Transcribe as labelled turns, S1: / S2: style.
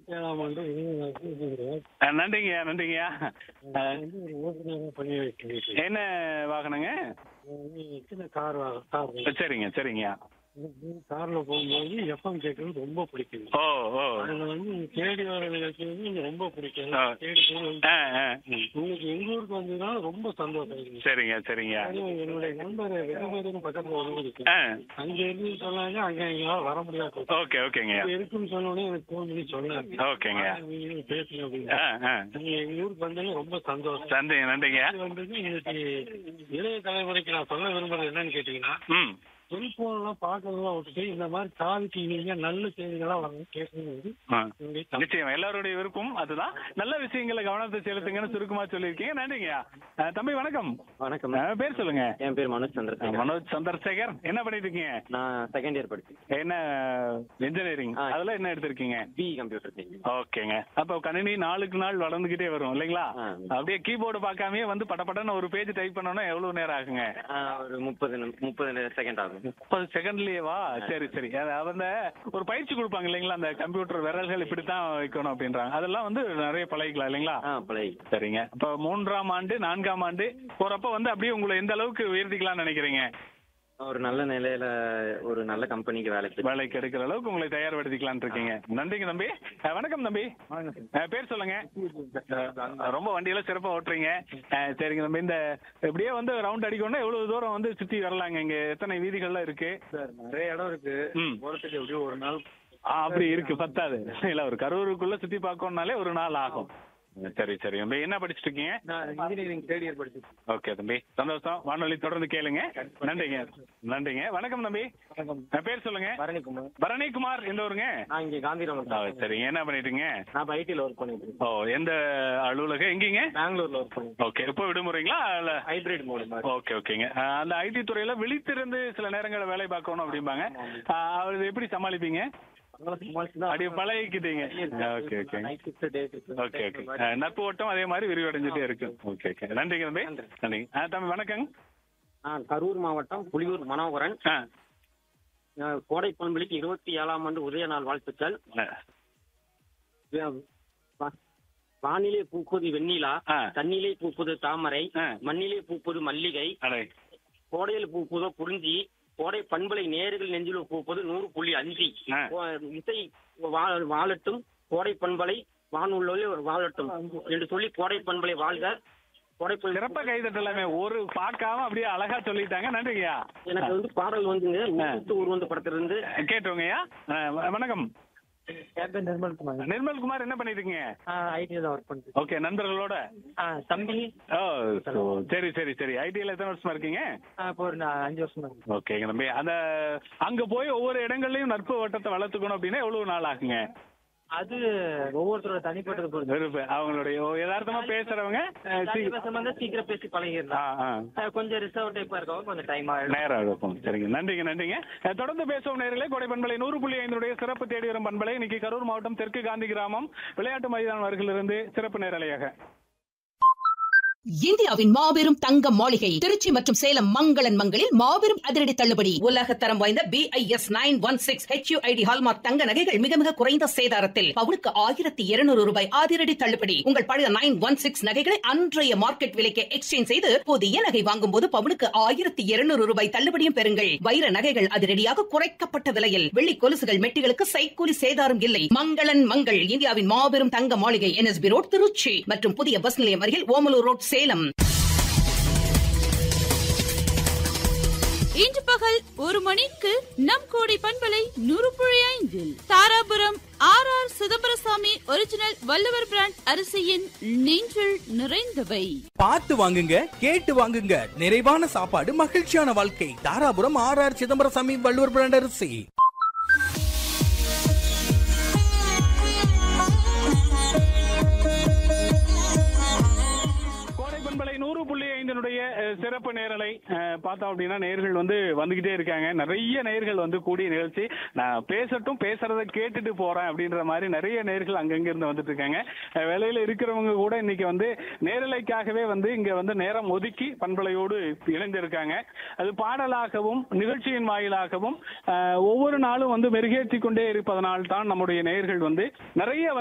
S1: ஏழாம் ஆண்டு இளைஞர்களுக்கு இருக்கிறேன்.
S2: அஹ், நன்றிங்கய்யா நன்றிங்கய்யா
S1: நான் வந்து ஒரு ஓட்டுநராக பணி வைக்கிறேன்
S2: என்ன வாகனங்க
S1: சின்ன கார் வா- கார்
S2: சரிங்க சரிங்கய்யா
S1: எனக்கு கார்ல போகும்போது எஃப்எம் கேட்கறது ரொம்ப பிடிக்கும்
S2: ஓ ஓ
S1: அதுல வந்து தேடி வர நிகழ்ச்சி வந்து எனக்கு ரொம்ப பிடிக்கும்
S2: ஆ.
S1: தேடி போய் வந்து
S2: ஆ ஆ ம்.
S1: உங்களுக்கு எங்க ஊருக்கு வந்ததுனால ரொம்ப சந்தோஷம் இருக்கு.
S2: சரிங்க சரிங்க
S1: அதுவும் என்னுடைய நண்பர் வெகுமதியும் பக்கத்துல ஒரு ஊர் இருக்கு
S2: ஆ
S1: அங்க இருந்து சொன்னாங்க அங்க எங்களால வர முடியாது
S2: ஓகே ஓகேங்கய்யா
S1: இங்க இருக்குன்னு சொன்ன உடனே எனக்கு ஃபோன் பண்ணி சொன்னாங்க
S2: ஓகேங்க.
S1: நீங்க பேசுங்க அப்படின்னு
S2: ஆ ஆ
S1: நீங்க எங்க ஊருக்கு வந்தீங்க ரொம்ப சந்தோஷம்
S2: நன்றிங்க நன்றிங்க
S1: இது வந்து இன்னைக்கு இளைய தலைமுறைக்கு நான் சொல்ல விரும்புறது என்னன்னு கேட்டீங்கன்னா
S2: ம்
S1: செல்போன் எல்லாம் பாக்குறதெல்லாம் விட்டுட்டு இந்த மாதிரி காது டிவிங்க நல்ல செய்திகளா வந்து கேட்கணும் வந்து
S2: ஆ.
S1: என்னுடைய தம்-
S2: நிச்சயம் எல்லாருடைய விருப்பம் அதுதான் நல்ல விஷயங்களை கவனத்தை செலுத்துங்கன்னு சுருக்கமா சொல்லியிருக்கீங்க நன்றிங்கய்யா அஹ், தம்பி வணக்கம்
S3: வணக்கம்
S2: அஹ், பேர் சொல்லுங்க
S3: என் பேர் மனோஜ் சந்திரசேகர்
S2: மனோஜ் சந்திரசேகர் என்ன பண்ணிட்டு இருக்கீங்க
S3: நான் செகண்ட் இயர் படிச்சேன்
S2: என்ன இன்ஜினியரிங்
S3: ஆ.
S2: அதெல்லாம் என்ன எடுத்திருக்கீங்க
S3: பி கம்ப்யூட்டர் சயின்ஸ்
S2: ஓகேங்க அப்ப கணினி நாளுக்கு நாள் வளர்ந்துகிட்டே வரும் இல்லைங்களா
S3: ஆ.
S2: அப்படியே கீபோர்டு பார்க்காமயே வந்து படபடன்னு ஒரு பேஜ் டைப் பண்ணோம்னா எவ்வளவு நேரம் ஆகுங்க
S3: ஒரு முப்பது நிமி- முப்பது செகண்ட் ஆகும்
S2: முப்பது செகண்ட்லயேவா சரி சரி அது அந்த ஒரு பயிற்சி கொடுப்பாங்க இல்லைங்களா அந்த கம்ப்யூட்டர் விரல்கள் இப்படித்தான் வைக்கணும் அப்படின்றாங்க அதெல்லாம் வந்து நிறைய பழகிக்கலாம் இல்லைங்களா
S3: ஆ பழகி
S2: சரிங்க இப்ப மூன்றாம் ஆண்டு நான்காம் ஆண்டு போறப்ப வந்து அப்படியே உங்களை எந்த அளவுக்கு உயர்த்திக்கலாம்னு நினைக்கிறீங்க
S3: ஒரு நல்ல நிலையில ஒரு நல்ல கம்பெனிக்கு வேலைக்கு
S2: வேலைக்கு எடுக்கிற அளவுக்கு உங்களை தயார்படுத்திக்கலாம்னு இருக்கீங்க நன்றிங்க தம்பி அஹ், வணக்கம் தம்பி அஹ், பேர் சொல்லுங்க அஹ், ரொம்ப வண்டியில சிறப்பா ஓட்டுறீங்க அஹ், சரிங்க தம்பி இந்த இப்படியே வந்து ரவுண்ட் அடிக்கணும்னா எவ்வளவு தூரம் வந்து சுத்தி வரலாங்க இங்க எத்தனை வீதிகள்லாம் இருக்கு
S1: சார் நிறைய இடம் இருக்கு
S2: ம்.
S1: போறதுக்கு எப்படியும் ஒரு நாள்
S2: ஆ, அப்படி இருக்கு பத்தாது இல்ல ஒரு கரூருக்குள்ள சுத்தி பார்க்கணும்னாலே ஒரு நாள் ஆகும் சரி சரி தம்பி என்ன படிச்சுட்டு இருக்கீங்க
S1: நான் இன்ஜினியரிங் தேர்ட் இயர் படிச்சிருக்கேன்
S2: ஓகே தம்பி சந்தோஷம் வானொலி தொடர்ந்து கேளுங்க நன்றிங்க நன்றிங்க வணக்கம் தம்பி அஹ், பேர் சொல்லுங்க
S1: பரணிக்குமார்
S2: பரணிக்குமார் எந்த ஊருங்க
S1: நான் இங்க காந்திராமன்
S2: ஆ, சரிங்க என்ன பண்ணிட்டீங்க
S1: நான் ஐடில ஒர்க் பண்ணிட்டு இருக்கேன்
S2: ஓ எந்த அலுவலகம் எங்கீங்க
S1: பெங்களூர்ல ஒர்க் பண்ணிட்டு
S2: ஓகே இப்போ விடுமுறைங்களா இல்ல
S1: ஹைபிரிட் மோடு மாதிரி
S2: ஓகே ஓகேங்க ஆ, அந்த ஐடி துறையில விழித்திருந்து சில நேரங்களில் வேலை பார்க்கணும் அப்படிம்பாங்க ஆ, அது எப்படி சமாளிப்பீங்க
S1: அதெல்லாம் சமாளிச்சு தான்
S2: அப்படியே பழகிக்கிட்டீங்க okay okay
S1: night shift day
S2: okay okay ஆ, நட்பு ஓட்டம் அதே மாதிரி விரிவடைஞ்சிட்டே இருக்கு ஓகே ஓகே நன்றிங்க தம்பி நன்றிங்க ஆ தம்பி வணக்கங்க
S4: நான் கரூர் மாவட்டம் புலியூர் மனோகரன்
S2: ஆ
S4: நான் கோடை பண்புலிக்கு இருபத்தி ஏழாம் ஆண்டு உதய நாள் வாழ்த்துக்கள்
S2: ஆ,
S4: வா- வானிலே பூப்பது வெண்ணிலா
S2: ஆ.
S4: தண்ணிலே பூப்பது தாமரை
S2: ஆ.
S4: மண்ணிலே பூப்பது மல்லிகை
S2: அடே
S4: கோடையில் பூப்பதோ குறிஞ்சி கோடை பண்பலை நேர்கள் நெஞ்சில் பூப்பது நூறு புள்ளி அஞ்சு
S2: ஆ.
S4: கோ- இசை வா- வாழட்டும் கோடை பண்பலை வானுள்ளே வாழட்டும் என்று சொல்லி கோடை பண்பலை வாழ்க கோடை பண்பலை
S2: சிறப்பா கைதட்டலாமே ஒரு பார்க்காம அப்படியே அழகா சொல்லிட்டாங்க நன்றிங்கய்யா
S4: எனக்கு வந்து பாடல் வந்துங்க முத்து உருவந்த படத்திலிருந்து
S2: கேட்டுருங்கய்யா ஆ, வ- வணக்கம்
S1: என் பேர் நிர்மல் குமார்
S2: நிர்மல் குமார் என்ன பண்ணிட்டு இருக்கீங்க
S1: ஐடில ஒர்க் பண்ணிட்டு
S2: ஓகே நண்பர்களோட
S1: இருக்கேன் தம்பி
S2: ஓ so, சரி சரி சரி ஐடியில் எத்தனை வருஷமா இருக்கீங்க
S1: இப்போ ஒரு நான் அஞ்சு வருஷமா இருக்கு
S2: ஓகேங்க தம்பி அந்த அங்க போய் ஒவ்வொரு இடங்கள்லயும் நட்பு வட்டத்தை வளர்த்துக்கணும் அப்படின்னா எவ்வளவு நாள் ஆகுங்க
S1: அது ஒவ்வொருத்தரோட தனிப்பட்டது பொறுத்து
S2: வெறுப்பு அவங்களுடைய ஓ, யதார்த்தமா பேசுறவங்க அஹ், சீ-
S4: பேசும் வந்து சீக்கிரம் பேசி
S2: ஆ,
S4: பழகிடலாம்
S2: ஆ.
S4: அஹ் கொஞ்சம் ரிசர்வ் டைப்பா இருக்கவங்க கொஞ்சம் டைம் ஆகும்
S2: நேரம் இருக்கும் சரிங்க நன்றிங்க நன்றிங்க அஹ், தொடர்ந்து பேசுவோம் நேர்களே கொடை பண்பலை நூறு புள்ளி ஐந்துடைய சிறப்பு தேடி வரும் பண்பலை இன்னைக்கு கரூர் மாவட்டம் தெற்கு காந்தி கிராமம் விளையாட்டு மைதானம் அருகிலிருந்து சிறப்பு நேரலையாக
S5: இந்தியாவின் மாபெரும் தங்க மாளிகை திருச்சி மற்றும் சேலம் மங்களன் மங்களில் மாபெரும் அதிரடி தள்ளுபடி உலக தரம் வாய்ந்த B I S nine one six HUID hallmark தங்க நகைகள் மிக மிக குறைந்த சேதாரத்தில் பவுனுக்கு ஆயிரத்தி இருநூறு ரூபாய் அதிரடி தள்ளுபடி உங்கள் பழைய நைன் ஒன் சிக்ஸ் நகைகளை அன்றைய மார்க்கெட் விலைக்கு எக்ஸ்சேஞ்ச் செய்து புதிய நகை வாங்கும் போது பவுனுக்கு ஆயிரத்தி இருநூறு ரூபாய் தள்ளுபடியும் பெறுங்கள் வைர நகைகள் அதிரடியாக குறைக்கப்பட்ட விலையில் வெள்ளி கொலுசுகள் மெட்டிகளுக்கு சைக்கூலி சேதாரம் இல்லை மங்களன் மங்கள் இந்தியாவின் மாபெரும் தங்க மாளிகை என்எஸ்பி ரோட் திருச்சி மற்றும் புதிய பஸ் நிலையம் அருகில் ஓமலூர் ரோட் சேலம்
S6: இன்று பகல் ஒரு மணிக்கு நம் கோடை பண்பலை நூறு புள்ளி ஐந்தில் Dharapuram R R Chidambarasamy original Valluvar brand அரிசியின் நெஞ்சில் நிறைந்தவை
S7: பார்த்து வாங்குங்க கேட்டு வாங்குங்க நிறைவான சாப்பாடு மகிழ்ச்சியான வாழ்க்கை Dharapuram R R Chidambarasamy Valluvar brand அரிசி
S2: கோடை பண்பலை நூறு புள்ளி ஐந்தினுடைய அஹ், சிறப்பு நேரலை அஹ், பார்த்தோம் அப்படின்னா நேர்கள் வந்து வந்துகிட்டே இருக்காங்க நிறைய நேர்கள் வந்து கூடிய நிகழ்ச்சி நான் பேசட்டும் பேசுறத கேட்டுட்டு போறேன் அப்படின்ற மாதிரி நிறைய நேர்கள் அங்கங்க இருந்து வந்துட்டு இருக்காங்க அஹ், வேலையில இருக்கிறவங்க கூட இன்னைக்கு வந்து நேரலைக்காகவே வந்து இங்க வந்து நேரம் ஒதுக்கி பண்பலையோடு இணைந்திருக்காங்க அது பாடலாகவும் நிகழ்ச்சியின் வாயிலாகவும் அஹ், ஒவ்வொரு நாளும் வந்து மெருகேற்றி கொண்டே இருப்பதனால் தான் நம்முடைய நேர்கள் வந்து நிறைய வந்து